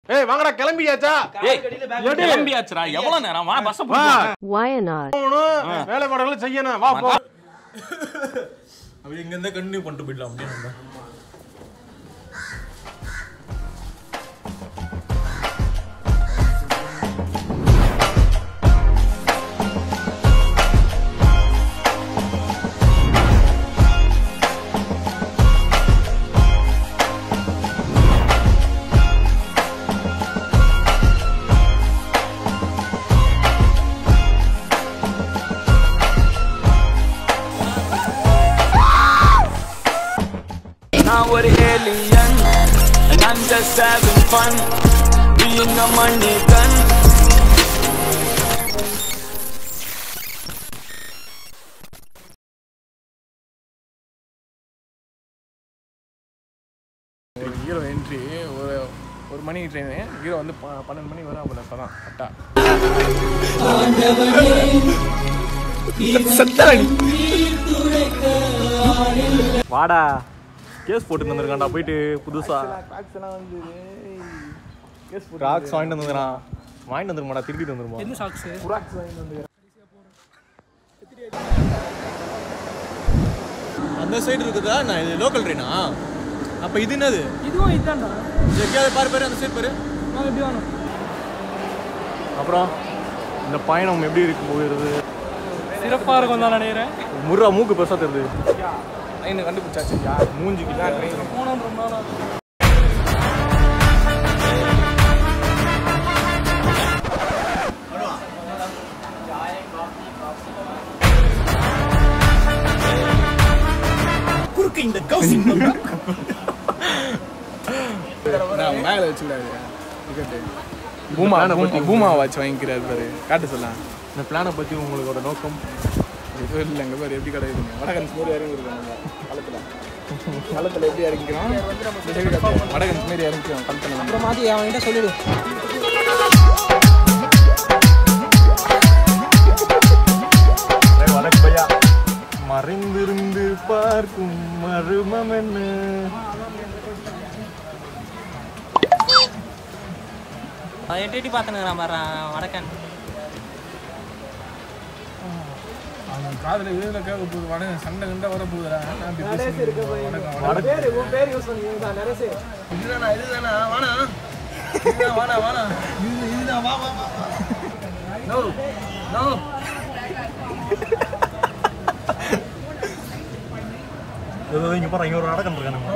ஏய் வாங்கடா கிளம்பியாச்சா ஏய் கிளம்பியாச்சுடா எவ்வளவு நேரம் வா பஸ் வா Wyanad. போகணும் வேலை பாடங்களும் செய்யணும் வா போ அப்படி இங்க இருந்தா கண்டினியூ பண்ணிட்டு போயிடலாம் அப்படின்னு நான் ஒரு alien and I'm just having fun being a money gun hero entry ஒரு ஒரு மணி ட்ரெயின் ஹீரோ வந்து ப- பன்னெண்டு மணி வரும் அப்போ அப்போ தான் கரெக்டா வாடா கேஸ் போட்டு வந்திருக்கான்டா போயிட்டு புதுசா ட்ராக்ஸ் எல்லாம் வந்து கேஸ் ராக்ஸ் வாங்கிட்டு வந்துருக்கான் வாங்கிட்டு வந்துருமாடா திருப்பிட்டு வந்துருமா புறாக்ஸ் வாங்கி வந்து அந்த சைடு இருக்குதா நான் இது லோக்கல் ட்ரெயினா அப்ப இது என்னது இதுவும் இதான்டா எங்கேயாவது பாரு பாரு அந்த சைடு பாரு நான் எப்படி வேணும் அப்புறம் இந்த பயணம் எப்படி இருக்கு போகிறது சிறப்பாக இருக்கும் தான் நினைக்கிறேன் முர்ரா மூக்கு பெருசா தெரியுது ட்ரெயின் கண்டுபிடிச்சாச்சு மூஞ்சிக்கு இதான் ட்ரெயின் போனோம் ரொம்ப நாள் ஆகுது. நான் மேலே வச்சுக்கிறாரு டிக்கெட்டு பூமா பூமா- பூமா வாட்ச் வாங்கிக்கிறாரு பாரு காட்டு சொல்லலாம் இந்த பிளானை பத்தி உங்களோட நோக்கம் எதுவும் இல்லை இங்கே பாரு எப்படி கிடையாதுங்க வடகன்ஸ் மாரி இறங்கிருக்காங்க களத்தில் களத்தில் எப்படி இறங்கிக்கிறோம் இந்த side காட்டு. வடகன்ஸ் மாரி இறங்கிக்கிறோம் களத்தில் நம்ம அப்புறம் மாற்றி அவன்கிட்ட சொல்லிடு வணக்கம் பையா மறைந்திருந்து பார்க்கும் மருமம் என்ன எட்டு எட்டி பார்த்துனுங்கிறான் பாரு வடக்கன் காதில் இதில் கேட்க போகுது வடகன் சண்டை கண்டா வர போகுதுடா நான் இப்படி பேசிட்டு வடகன் வடகன் உன் பேர் யூஸ் பண்ணி நரசு இதுதானா இதுதானா வாணா இதுதான் வாணா வாணா இது இதுதான் வா வா வா நோ நோ இதோ இங்க பாரு இங்க ஒரு நாடகம் இருக்கானுங்க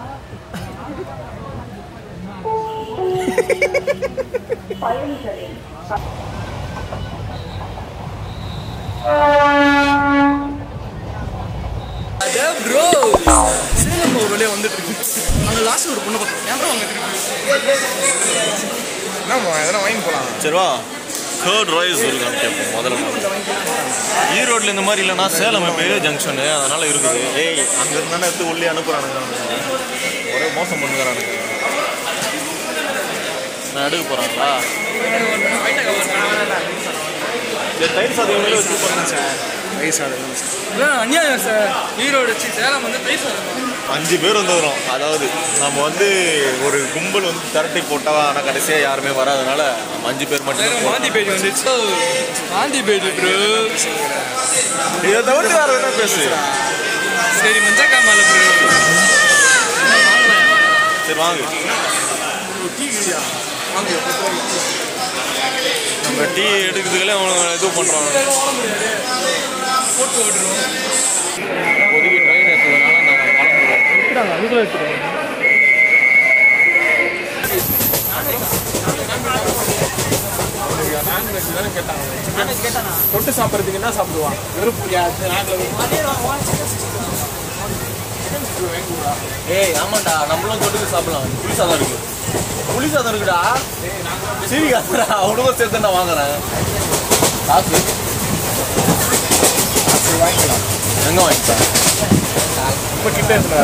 ப்ரோ சேலம் ஒரு வழியாக வந்துட்டு இருக்கு அங்கே லாஸ்ட் ஒரு பொண்ணு பார்த்தோம் ஏன் ப்ரோ அங்கே என்னம்மா எதனா வாங்கி போகலாம் சரிவா தேர்ட் ரைஸ் இருக்கான்னு கேட்போம் முதல்ல ஈரோட்ல இந்த மாதிரி இல்லைன்னா சேலம் பெரிய ஜங்ஷனு அதனால இருக்குது ஏய் அங்க இருந்தானே எடுத்து உள்ளே அனுப்புறானுங்க அவனுங்க. ஒரே மோசம் பண்ணுறானுங்க நான் எடுக்க போறாங்களா இந்த தயிர் சாதம் இவங்களே வச்சு பண்ணுங்க சார் வயசாக அநியாயம் சார் ஈரோடு வச்சு சேலம் வந்து பேச அஞ்சு பேர் வந்துடுறோம் அதாவது நம்ம வந்து ஒரு கும்பல் வந்து திரட்டி போட்டா ஆனால் கடைசியாக யாருமே வராதனால நம்ம அஞ்சு பேர் மட்டும் காந்தி பேஜ் வந்துச்சு காந்தி பேஜ் ப்ரோ இதை தவிர்த்து வேற என்ன பேசு சரி மஞ்சக்கா மேலே ப்ரோ சரி வாங்க நம்ம டீ எடுக்கிறதுக்குள்ளே அவனுங்க இது பண்ணுறாங்க இப்போதைக்கு ட்ரெயின் எடுத்ததுனால நாங்கள் கிளம்புறோம் அதுக்குள்ள எடுத்துருவோம் தொட்டு சாப்பிட்றதுக்கு என்ன சாப்பிடுவான் வெறும் ஏய் ஆமாண்டா நம்மளும் தொட்டுக்கு சாப்பிடலாம் புளி சாதம் இருக்கு புளி சாதம் இருக்குடா சரி காசுடா அவனுங்க சேர்த்து நான் வாங்குறேன் காசு எங்க வாங்கிட்டேன் ரொம்ப கிட்ட இருக்கிற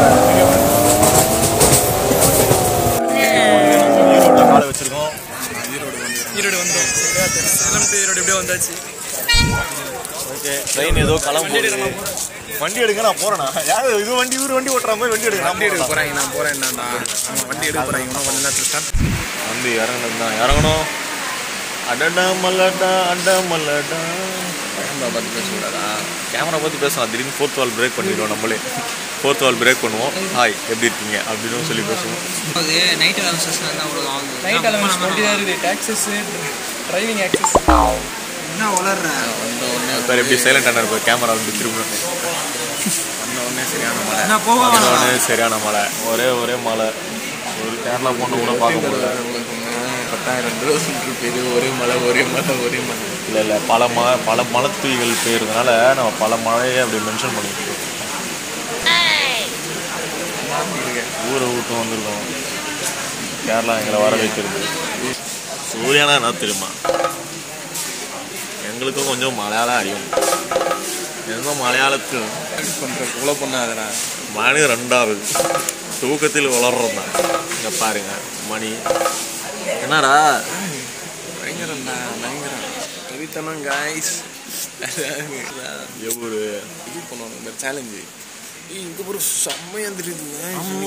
ஈரோட்டில் காலை வச்சிருக்கோம் ஈரோடு வந்தோம் சேலம் to ஈரோடு எப்படியோ வந்தாச்சு ஓகே ட்ரெயின் ஏதோ கிளம்புது வண்டி எடுக்க நான் போறேனா யாரு இது வண்டி இவரு வண்டி ஓட்டுற மாதிரி வண்டி எடுக்க நான் வண்டி எடுக்க போறேனா? போறாங்க நான் போறேன் என்னடா ஆமா வண்டி எடுக்க போறாங்க இன்னும் கொஞ்ச நேரத்தில் ஸ்டார்ட் வந்து இறங்கணும் தான் இறங்கணும் அடடா மல்லடா அடா மல்லடா கேமரா பார்த்து பேசக்கூடாதா கேமரா பார்த்து பேசலாம் திடீர்னு ஃபோர்த் வால் பிரேக் பண்ணிடுவோம் நம்மளே ஃபோர்த் வால் பிரேக் பண்ணுவோம் ஹாய் எப்படி இருக்கீங்க அப்படின்னு சொல்லி பேசுவோம் அது நைட் வேலை செஷன் தான் ஒரு ஆகுது நைட் அலவன்ஸ் டுவெண்ட்டி தான் இருக்குது டாக்ஸஸ் டிரைவிங் ஆக்சஸ் என்ன வளர்ற சார் எப்படி சைலண்ட் ஆனா இருப்பார் கேமரா வந்து திரும்ப வந்த உடனே சரியான மழை நான் போக வந்த உடனே சரியான மழை ஒரே ஒரே மழை ஒரு கேரளா பொண்ணு கூட பார்க்க முடியல பத்தாயிரம் ரூபா சொல்லிட்டு போயிது ஒரே மழை ஒரே மழை ஒரே மழை இல்லை இல்லை பல ம பல மலைத்துளிகள் பெய்யறதுனால நம்ம பல மழையை அப்படி மென்ஷன் பண்ணிட்டு இருக்கோம் ஊரை விட்டு வந்திருக்கோம் கேரளா எங்களை வர வைக்கிறது சூரியனா என்ன தெரியுமா எங்களுக்கும் கொஞ்சம் மலையாளம் அறியும் எந்த மலையாளத்தில் பண்ணுற கொலை பண்ணாதடா மணி ரெண்டாவது தூக்கத்தில் வளர்றது தான் இங்கே பாருங்க மணி என்னடா பயங்கரம்டா பயங்கரம் வெறித்தனம் காய்ஸ் எவ்வளவு இது பண்ணுவாங்க இந்த சேலஞ்சு ஏய் இங்கே ஒரு செம்மையாக தெரியுதுங்க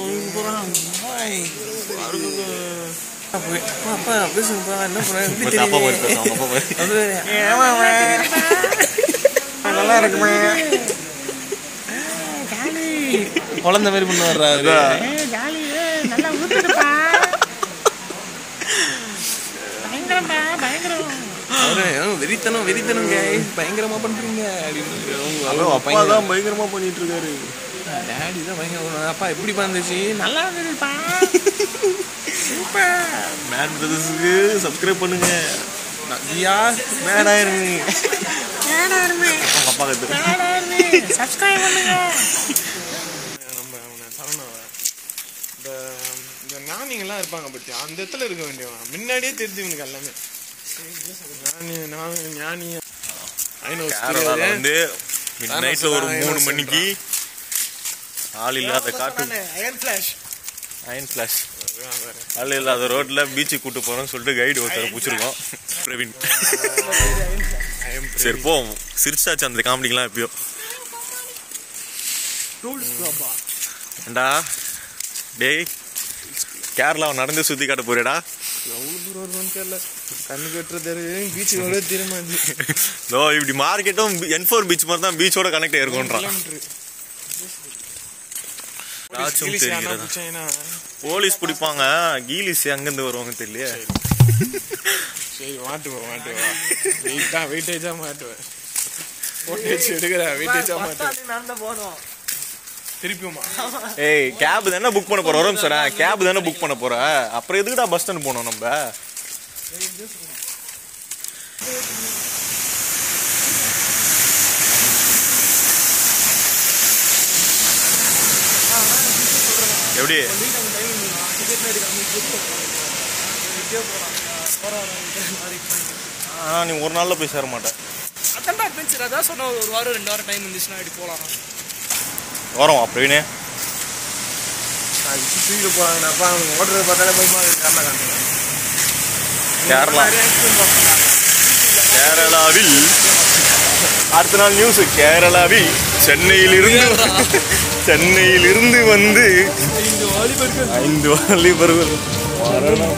அப்பா பேசுங்கப்பா என்ன பண்ண எப்படி மத்த அப்பா மாதிரி தெரியுது பேசுறான், அப்பா மாதிரி. நல்லா இருக்குமே குழந்தை மாதிரி பண்ண வர்றாரு அவரு "ஏன் வெறித்தனம் வெறித்தனம் guys. பயங்கரமா பண்றீங்க அப்படின்னு அவங்க- ஹலோ அவங்க அப்பா பையன் தான் பயங்கரமா பண்ணிட்டு இருக்காரு டேடி தான் பயங்கரம் அப்பா எப்படி பண்ணுச்சு நல்லா இருந்துச்சுப்பா மேன் பிரதர்ஸுக்கு சப்ஸ்கிரைப் பண்ணுங்க ஜியா மேன் ஆயிருங்க அவங்க அப்பா கத்து நம்ம அவனை சரணவ இந்த இந்த ஞானிங்கெல்லாம் இருப்பாங்க பத்தியா அந்த இடத்துல இருக்க வேண்டியவன் முன்னாடியே தெரிஞ்சு இவனுக்கு எல்லாமே ஞானி நான் ஞானி கேரளால வந்து மிட் நைட்ல ஒரு மூணு மணிக்கு ஆள் இல்லாத காட்டு அயன் ஃபிளாஷ் அயன் ஃபிளாஷ் ஆள் இல்லாத ரோட்ல பீச்சுக்கு கூட்டு போறோம்னு சொல்லிட்டு கைடு ஒருத்தரை பிடிச்சிருக்கோம் பிரவீன் சரி போவோம் சிரிச்சாச்சு அந்த காமெடிக்கெல்லாம் எப்பயோ ஏண்டா டேய் கேரளாவை நடந்து சுத்தி காட்ட போறியடா எவ்வளவு தூரம் வருவான்னு தெரியல கண்ணு கட்டுறது பீச் எவ்வளோ தெரியுமா தோ இப்படி மார்க்கெட்டும் என் ஃபோர் பீச் மாதிரி தான் பீச்சோட கனெக்ட் ஆயிருக்கும்ன்றான் ஏதாச்சும் தெரிகிறதா? போலீஸ் பிடிப்பாங்க கீலிஸ் எங்கிருந்து வருவாங்க தெரியல சரி மாட்டுவோம் மாட்டுவோம் வெயிட்டா வெயிட்டேஜா மாட்டுவேன் போட்டேஜ் எடுக்கிற வெயிட்டேஜா மாட்டுவேன் திருப்பியுமா ஏய் கேப் தானே புக் பண்ண போற வரும் சார் கேப் தானே புக் பண்ண போற அப்புறம் எதுக்குடா பஸ் ஸ்டாண்ட் போனோம் நம்ம எப்படி ஆ நீ ஒரு நாள்ல போய் சேர மாட்டேன் அதான் அட்வென்ச்சர் அதான் சொன்ன ஒரு வாரம் ரெண்டு வாரம் டைம் இருந்துச்சுன்னா இப்படி போகலாம் வரோம் அப்படின்னே அது சுற்றிட்டு போறாங்கப்பா அவங்க ஓடுறது பார்த்தாலே பயமா இருக்கு கேரளா காட்டுறேன் கேரளா கேரளாவில் அடுத்த நாள் நியூஸ் கேரளாவில் சென்னையில் இருந்து சென்னையில் இருந்து வந்து ஐந்து வாலிபர்கள் மரணம்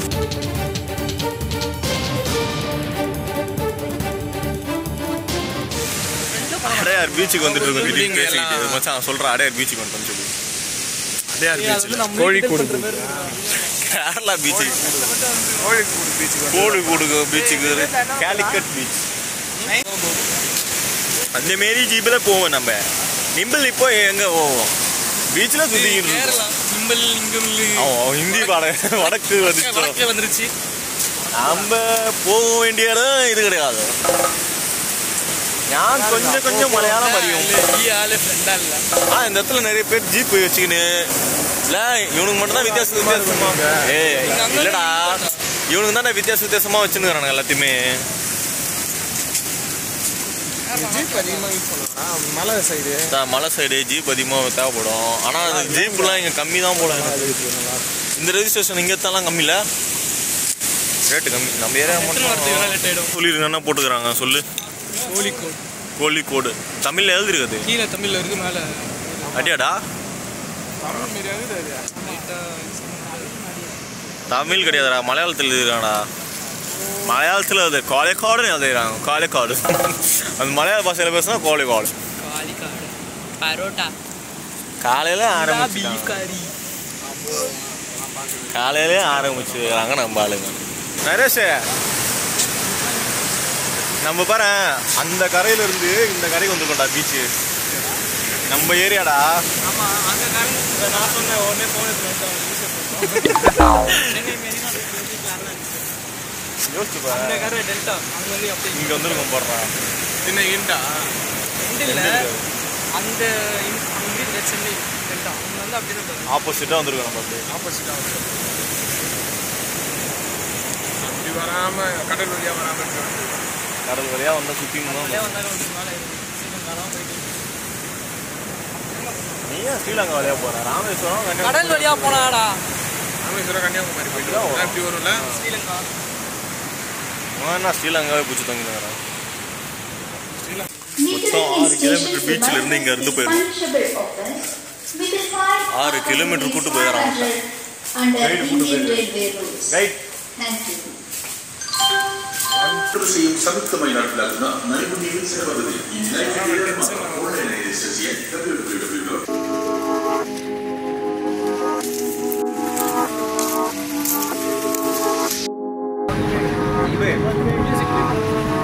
அடையார் பீச்சுக்கு வந்துட்டு இருக்கோம் திடீர்னு பேசிக்கிட்டு மச்சான் சொல்றேன் அடையார் பீச்சுக்கு வந்துட்டோம்னு சொல்லி அடையார் பீச் கோழிக்கூடு கேரளா பீச்சுக்கு கோழிக்கூடு பீச்சுக்கு கோழிக்கூடு பீச்சுக்கு கேலிக்கட் பீச் அந்த மாரி ஜீப்பில் போவோம் நம்ம நிம்பிள் இப்போ எங்க போவோம் பீச்சில் சுத்திக்கிட்டு இருக்கோம். கேரளா நிம்பல் இங்கம் அவன் ஹிந்தி பாட வடக்கு வந்துச்சோம் வடக்கே வந்துருச்சு நம்ம போக வேண்டிய இடம் இது கிடையாது நான் கொஞ்சம் கொஞ்சம் மலையாளம் அறியும் ஈ ஆளு ஃப்ரெண்டா இல்ல ஆ இந்த இடத்துல நிறைய பேர் ஜீப் வச்சுக்கின்னு இல்ல இவனுக்கு மட்டும் தான் வித்தியாச வித்தியாசமா ஏய் இல்லடா இவனுக்கு தான் வித்தியாச வித்தியாசமா வச்சுருக்கானுங்க எல்லாத்தையுமே ஜீப் அதிகமாக யூஸ் பண்ணலாம் மலை சைடு அதான் மலை சைடு ஜீப் அதிகமாக தேவைப்படும் ஆனால் அந்த ஜீப்லாம் இங்கே கம்மி தான் போல இந்த ரெஜிஸ்ட்ரேஷன் இங்கே தான் கம்மி இல்லை ரேட்டு கம்மி நம்ம ஏரியா எத்தனை வாரத்துக்கு வேணா லேட் ஆயிடும் சொல்லிருங்க என்ன போட்டுக்கிறாங்க சொல்லு கோழிக்கோட் கோழிக்கோடு தமிழில் எழுதிருக்குது கீழே தமிழ்ல இருக்கு மேல அடியாடா தமிழ் மாரி ஆகுது அது லைட்டா தமிழ் கிடையாதுடா மலையாளத்தில் எழுதுறாங்கடா மலையாளத்தில் அது கோழைக்காடுன்னு எழுதுறாங்க கோழைக்காடு அந்த மலையாள பாஷையில் பேசுனா கோழைக்காடு காலிக்காடு பரோட்டா காலையில் ஆரம்பிச்சு கறி காலையிலே ஆரம்பிச்சுக்கிறாங்க நம்ம ஆளுங்க நரேஷ் நம்ம பாரு அந்த கரையில இருந்து இந்த கரைக்கு வந்துருக்கோம்டா பீச்சு நம்ம ஏரியாடா ஆமா அங்க கரண்ட் நான் சொன்னேன் உடனே போன் யோசிச்சு பாரு அந்த கரை டெல்டா அங்க வந்து அப்படி இங்க வந்துருக்கோம் போடுறான் என்ன இண்டா ரெண்டு இல்ல அந்த இங்கிலீஷ்ல சென்னை டெல்டா அங்க வந்து அப்படியே தான் ஆப்போசிட்டா வந்திருக்கோம் நம்ம அப்படியே ஆப்போசிட்டா அப்படி வராம கடல் வழியா வராம இருக்க கடல் வழியா வந்தா சுத்தி அப்படியே வந்தாலும் ஒரு மேலே ஸ்ரீலங்காலாம் போயிட்டு நீ ஏன் ஸ்ரீலங்கா வழியா போற ராமேஸ்வரம் கன்னியாகுமரி. கடல் வழியா போனாடா ராமேஸ்வரம் கன்னியாகுமரி போயிட்டு வரும். இப்படி வரும்ல ஸ்ரீலங்கா அவன் என்ன ஸ்ரீலங்காவே பிடிச்சி தங்கினாரா மொத்தம் ஆறு கிலோமீட்டர் பீச்சில் இருந்து இங்க இருந்து போயிடும் ஆறு கிலோமீட்டர் கூட்டு போயிடறான் Guide கூட்டு போயிரு. ரைட் செய்யும் சமித்தமை நாட்களாகுന്ന നൈപുണ്യവും ചെലവകുതി ഈ നൈപുണ്യം ഓൺലൈൻ രജിസ്റ്റർ ചെയ്യാൻ www. மியூசிக்